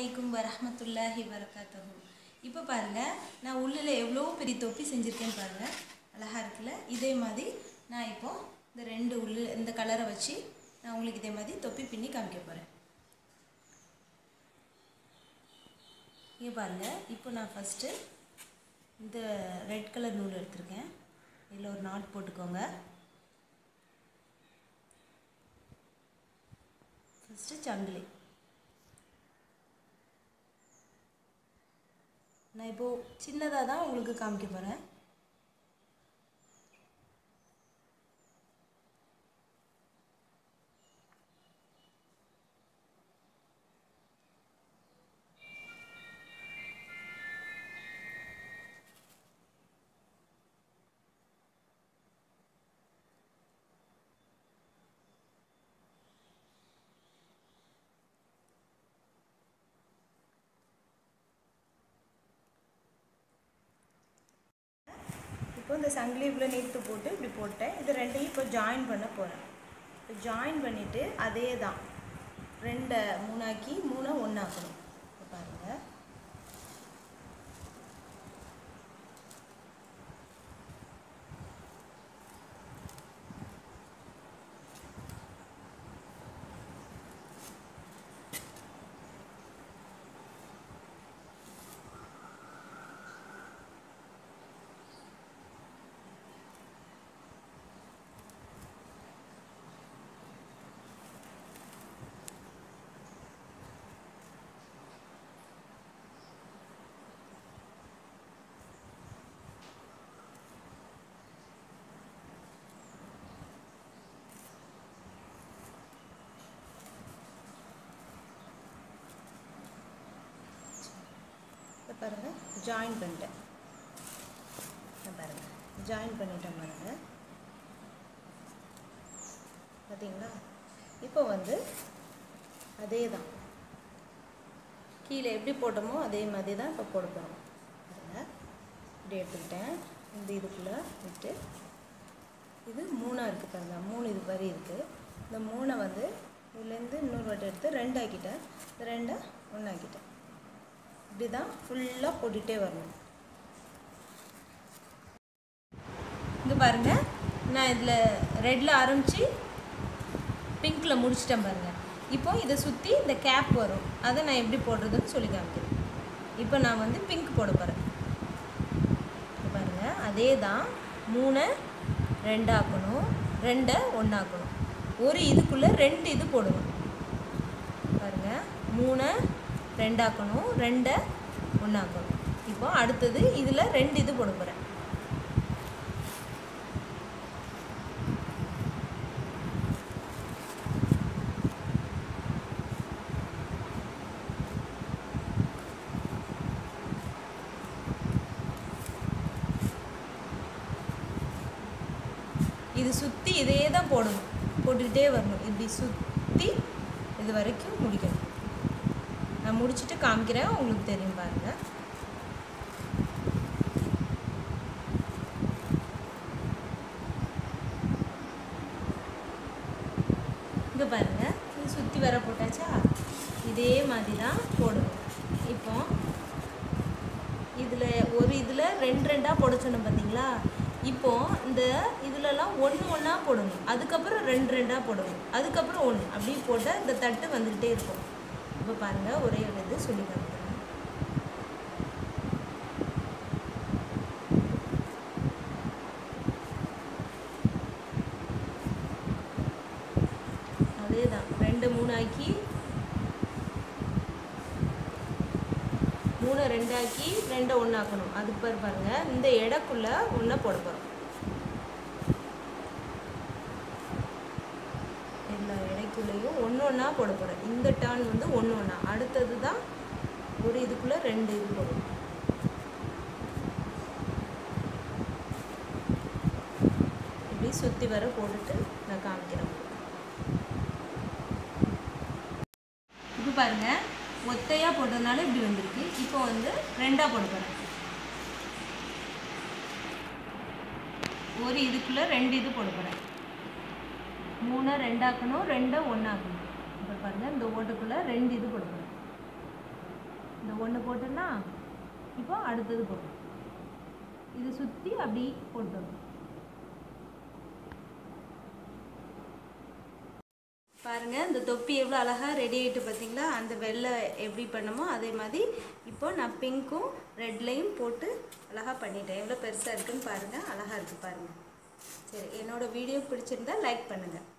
அலைக்கும் வரஹ்மத்துல்லாஹி வரகாத்தஹு இப்போ பாருங்க நான் உள்ளில் எவ்வளோ பெரிய தொப்பி செஞ்சுருக்கேன்னு பாருங்க அழகா இருக்குல்ல இதே மாதிரி நான் இப்போ இந்த ரெண்டு உள்ளு இந்த கலரை வச்சு நான் உங்களுக்கு இதே மாதிரி தொப்பி பின்னி காமிக்க போகிறேன் இங்கே பாருங்க இப்போ நான் ஃபஸ்ட்டு இந்த ரெட் கலர் நூல் எடுத்திருக்கேன் இதில் ஒரு நாட் போட்டுக்கோங்க ஃபஸ்ட்டு சங்கிலி நான் இப்போது சின்னதாக தான் உங்களுக்கு காமிக்க போகிறேன் இப்போ இந்த சங்கிலி இவ்வளோ நீட்டு போட்டு இப்படி போட்டேன் இது ரெண்டையும் இப்போ ஜாயின் பண்ண போகிறேன் இப்போ ஜாயின் பண்ணிவிட்டு அதே தான் ரெண்டை மூணாக்கி மூணை ஒன்றாக்கணும் இப்போ பாருங்கள் இப்போ பாருங்கள் ஜாயின் பண்ணிட்டேன் இதை பாருங்கள் ஜாயின் பண்ணிட்டேன் பாருங்கள் பார்த்தீங்களா இப்போ வந்து அதே தான் கீழே எப்படி போட்டோமோ அதே மாதிரி தான் இப்போ போட போகிறோம் பாருங்கள் இப்படி எடுத்துக்கிட்டேன் இந்த இதுக்குள்ளே விட்டு இது மூணாக இருக்குது பாருங்க மூணு இது வரி இருக்குது இந்த மூணை வந்து இதுலேருந்து இன்னொரு வாட்டி எடுத்து ரெண்டு ஆக்கிட்டேன் இந்த ரெண்டை ஒன்று ஆக்கிட்டேன் இப்படி தான் ஃபுல்லாக போட்டுகிட்டே வரணும் இங்கே பாருங்கள் நான் இதில் ரெட்டில் ஆரம்பித்து பிங்க்கில் முடிச்சிட்டேன் பாருங்கள் இப்போ இதை சுற்றி இந்த கேப் வரும் அதை நான் எப்படி போடுறதுன்னு சொல்லி காமிக்கிறேன் இப்போ நான் வந்து பிங்க் போட போகிறேன் பாருங்கள் அதே தான் மூணை ரெண்டாக்கணும் ரெண்டை ஒன்றாக்கணும் ஒரு இதுக்குள்ளே ரெண்டு இது போடணும் பாருங்கள் மூணை ரெண்டாக்கணும் ரெண்டை ஒன்றாக்கணும் இப்போ அடுத்தது இதில் ரெண்டு இது போட போகிறேன் இது சுற்றி இதே தான் போடணும் போட்டுக்கிட்டே வரணும் இப்படி சுற்றி இது வரைக்கும் முடிக்கணும் நான் முடிச்சுட்டு காமிக்கிறேன் உங்களுக்கு தெரியும் பாருங்கள் இங்கே பாருங்கள் இது சுற்றி வர போட்டாச்சா இதே மாதிரி தான் போடணும் இப்போ இதில் ஒரு இதில் ரெண்டு ரெண்டாக போட சொன்னோம் பார்த்தீங்களா இப்போ இந்த இதுலலாம் ஒன்று ஒன்றா போடணும் அதுக்கப்புறம் ரெண்டு ரெண்டாக போடணும் அதுக்கப்புறம் ஒன்று அப்படி போட்டால் இந்த தட்டு வந்துக்கிட்டே இருக்கும் இப்போ பாருங்கள் ஒரே ஒரு இது சொல்லி காமிக்கிறேன் அதே தான் ரெண்டு மூணு ஆக்கி மூணை ரெண்டாக்கி ரெண்டை ஒன்றாக்கணும் அது பேர் பாருங்கள் இந்த இடக்குள்ளே ஒன்றை போட போகிறோம் எல்லா இடைக்குள்ளேயும் ஒன்று ஒன்றா போட போகிறேன் இந்த டர்ன் வந்து ஒன்று ஒன்றா அடுத்தது தான் ஒரு இதுக்குள்ளே ரெண்டு இது போடணும் இப்படி சுற்றி வர போட்டுட்டு நான் காமிக்கிறேன் இப்போ பாருங்கள் ஒத்தையாக போட்டதுனால இப்படி வந்திருக்கு இப்போ வந்து ரெண்டாக போட போகிறேன் ஒரு இதுக்குள்ளே ரெண்டு இது போட போகிறேன் மூணை ரெண்டாக்கணும் ரெண்டை ஒன்றாக்கணும் இப்போ பாருங்கள் இந்த ஓட்டுக்குள்ளே ரெண்டு இது போட போகிறேன் ஒன்று போட்டோன்னா இப்போ அடுத்தது போட்டோம் இது சுற்றி அப்படி போட்டோம் பாருங்க இந்த தொப்பி எவ்வளோ அழகாக ரெடி ஆகிட்டு பார்த்தீங்களா அந்த வெள்ளை எப்படி பண்ணமோ அதே மாதிரி இப்போ நான் பிங்க்கும் ரெட்லையும் போட்டு அழகாக பண்ணிட்டேன் எவ்வளோ பெருசாக இருக்குன்னு பாருங்கள் அழகாக இருக்குது பாருங்கள் சரி என்னோட வீடியோ பிடிச்சிருந்தா லைக் பண்ணுங்கள்